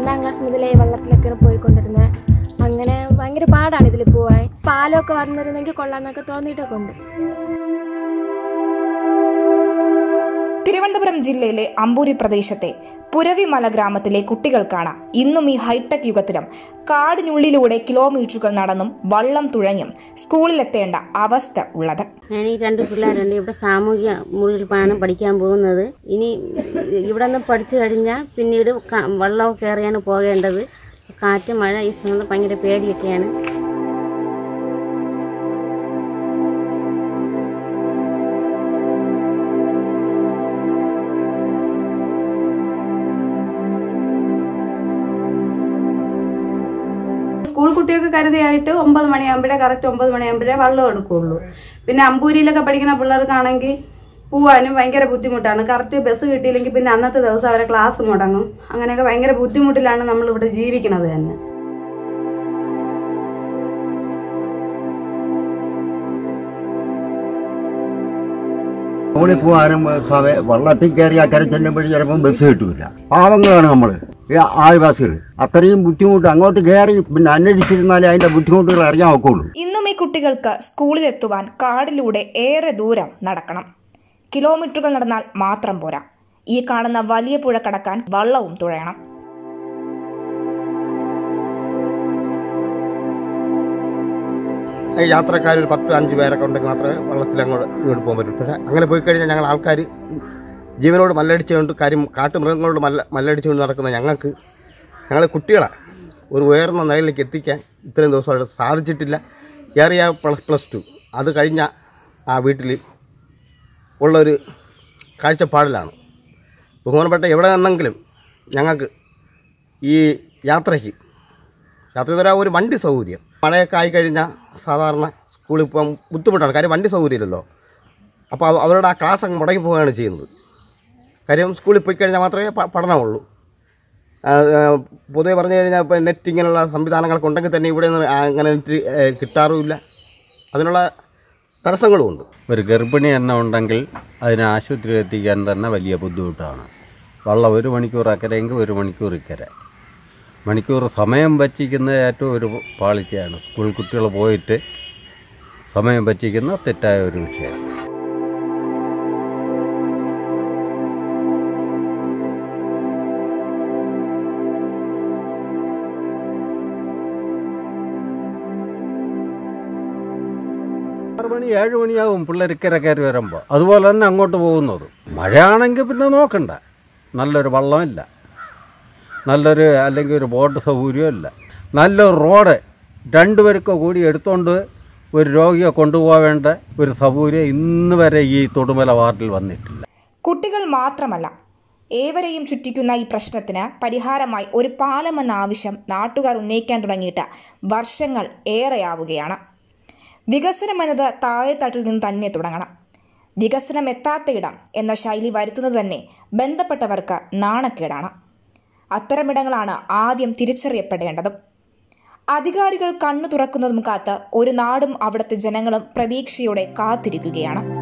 ഒന്നാം ക്ലാസ് മുതലേ വെള്ളത്തിലൊക്കെയാണ് പോയിക്കൊണ്ടിരുന്നത് അങ്ങനെ ഭയങ്കര പാടാണ് ഇതിൽ പോവാൻ പാലമൊക്കെ വന്നിരുന്നെങ്കിൽ കൊള്ളാമെന്നൊക്കെ തോന്നിയിട്ടൊക്കെ ഉണ്ട് തിരുവനന്തപുരം ജില്ലയിലെ അമ്പൂരി പ്രദേശത്തെ പുരവിമല ഗ്രാമത്തിലെ കുട്ടികൾക്കാണ് ഇന്നും ഈ ഹൈടെക് യുഗത്തിലും കാടിനുള്ളിലൂടെ കിലോമീറ്ററുകൾ നടന്നും വള്ളം തുഴഞ്ഞും സ്കൂളിലെത്തേണ്ട അവസ്ഥ ഉള്ളത് ഞാൻ ഈ രണ്ട് പിള്ളേരുണ്ട് ഇവിടെ സാമൂഹ്യ മുറിയിലാണ് പഠിക്കാൻ പോകുന്നത് ഇനി ഇവിടെ നിന്ന് പഠിച്ചു കഴിഞ്ഞാൽ പിന്നീട് ക- വള്ളമൊക്കെ കയറിയാണ് പോകേണ്ടത് കാറ്റ് മഴ ഈ സമയത്ത് ഭയങ്കര പേടിയൊക്കെയാണ് സ്കൂൾ കുട്ടികൾക്ക് കരുതിയായിട്ട് ഒമ്പത് മണിയാകുമ്പോഴേ കറക്റ്റ് ഒമ്പത് മണിയാകുമ്പോഴേ വെള്ളം എടുക്കുകയുള്ളൂ പിന്നെ അമ്പൂരിയിലൊക്കെ പഠിക്കുന്ന പിള്ളേർക്കാണെങ്കിൽ പോവാനും ഭയങ്കര ബുദ്ധിമുട്ടാണ് കറക്റ്റ് ബസ് കിട്ടിയില്ലെങ്കിൽ പിന്നെ അന്നത്തെ ദിവസം അവരെ ക്ലാസ് മുടങ്ങും അങ്ങനെയൊക്കെ ഭയങ്കര ബുദ്ധിമുട്ടിലാണ് നമ്മളിവിടെ ജീവിക്കുന്നത് തന്നെ സ്കൂളിൽ പോകാനും സമയ വള്ളത്തിൽ കയറി അക്കരെ ചെല്ലുമ്പോഴും ചിലപ്പം ബസ് കിട്ടൂല പാവങ്ങളാണ് നമ്മൾ ഈ ആദിവാസികൾ അത്രയും ബുദ്ധിമുട്ട് അങ്ങോട്ട് കയറി പിന്നെ അന്വേഷിച്ചിരുന്നാലേ അതിൻ്റെ ബുദ്ധിമുട്ടുകൾ അറിയാൻ ഒക്കുള്ളൂ ഇന്നും ഈ കുട്ടികൾക്ക് സ്കൂളിലെത്തുവാൻ കാടിലൂടെ ഏറെ ദൂരം നടക്കണം കിലോമീറ്ററുകൾ നടന്നാൽ മാത്രം പോരാ ഈ കാണുന്ന വലിയ പുഴ കടക്കാൻ വള്ളവും തുഴയണം യാത്രക്കാർ ഒരു പത്ത് അഞ്ച് പേരൊക്കെ ഉണ്ടെങ്കിൽ മാത്രമേ വള്ളത്തിൽ അങ്ങോട്ട് ഇങ്ങോട്ട് പോകാൻ പറ്റൂ പക്ഷേ അങ്ങനെ പോയി കഴിഞ്ഞാൽ ഞങ്ങൾ ആൾക്കാർ ജീവനോട് മല്ലടിച്ചുകൊണ്ട് കാര്യം കാട്ടുമൃഗങ്ങളോട് മല്ല മല്ലടിച്ചുകൊണ്ട് നടക്കുന്ന ഞങ്ങൾക്ക് ഞങ്ങൾ കുട്ടികളെ ഒരു ഉയർന്ന നിലയിലേക്ക് എത്തിക്കാൻ ഇത്രയും ദിവസമായിട്ട് സാധിച്ചിട്ടില്ല ഏറിയ പ്ലസ് പ്ലസ് ടു അത് കഴിഞ്ഞ ആ വീട്ടിൽ ഉള്ളൊരു കാഴ്ചപ്പാടിലാണ് ബഹുമാനപ്പെട്ട എവിടെ നിന്നെങ്കിലും ഞങ്ങൾക്ക് ഈ യാത്രയ്ക്ക് യാത്ര തരാൻ ഒരു വണ്ടി സൗകര്യം മഴയൊക്കെ ആയിക്കഴിഞ്ഞാൽ സാധാരണ സ്കൂളിൽ പോകാൻ ബുദ്ധിമുട്ടാണ് കാര്യം വണ്ടി സൗകര്യമില്ലല്ലോ അപ്പോൾ അവ- അവരുടെ ആ ക്ലാസ് അങ്ങ് മുടങ്ങി പോവുകയാണ് ചെയ്യുന്നത് കാര്യം സ്കൂളിൽ പോയി കഴിഞ്ഞാൽ മാത്രമേ പ- പഠനമുള്ളൂ ആ, ആ, പൊതുവെ പറഞ്ഞു കഴിഞ്ഞാൽ ഇപ്പോൾ നെറ്റ് ഇങ്ങനെയുള്ള സംവിധാനങ്ങളൊക്കെ ഉണ്ടെങ്കിൽ തന്നെ ഇവിടെ നിന്ന് അങ്ങനെ നെറ്റ് ഏ, കിട്ടാറുമില്ല അതിനുള്ള തടസ്സങ്ങളുമുണ്ട് ഒരു ഗർഭിണി എണ്ണ ഉണ്ടെങ്കിൽ അതിനെ ആശുപത്രിയിൽ എത്തിക്കാൻ തന്നെ വലിയ ബുദ്ധിമുട്ടാണ് വള്ളം ഒരു മണിക്കൂർ അക്കരെങ്കിൽ ഒരു മണിക്കൂർ ഇക്കരെ മണിക്കൂർ സമയം വച്ചിക്കുന്നത് ഏറ്റവും ഒരു പാളിച്ചയാണ് സ്കൂൾ കുട്ടികൾ പോയിട്ട് സമയം വച്ചിക്കുന്ന തെറ്റായ ഒരു വിഷയം ആറ് മണി ഏഴ് മണിയാവും പിള്ളേർ ഇക്കരെ കയറി വരുമ്പോൾ അതുപോലെ തന്നെ അങ്ങോട്ട് പോകുന്നത് മഴയാണെങ്കിൽ പിന്നെ നോക്കണ്ട നല്ലൊരു വള്ളമില്ല നല്ലൊരു അല്ലെങ്കിൽ ഒരു ബോട്ട് സൗകര്യമില്ല നല്ലൊരു റോഡ് രണ്ടുപേർക്കോ കൂടി എടുത്തുകൊണ്ട് ഒരു രോഗിയെ കൊണ്ടുപോകേണ്ട ഒരു സൗകര്യം ഇന്ന് വരെ ഈ തൊടുമല വാർഡിൽ വന്നിട്ടില്ല കുട്ടികൾ മാത്രമല്ല ഏവരെയും ചുറ്റിക്കുന്ന ഈ പ്രശ്നത്തിന് പരിഹാരമായി ഒരു പാലമെന്ന ആവശ്യം നാട്ടുകാർ ഉന്നയിക്കാൻ തുടങ്ങിയിട്ട് വർഷങ്ങൾ ഏറെയാവുകയാണ് വികസനം എന്നത് താഴെത്തട്ടിൽ നിന്ന് തന്നെ തുടങ്ങണം വികസനം എത്താത്തയിടം എന്ന ശൈലി വരുത്തുന്നത് തന്നെ ബന്ധപ്പെട്ടവർക്ക് നാണക്കേടാണ് അത്തരമിടങ്ങളാണ് ആദ്യം തിരിച്ചറിയപ്പെടേണ്ടതും അധികാരികൾ കണ്ണു തുറക്കുന്നതും കാത്ത് ഒരു നാടും അവിടുത്തെ ജനങ്ങളും പ്രതീക്ഷയോടെ കാത്തിരിക്കുകയാണ്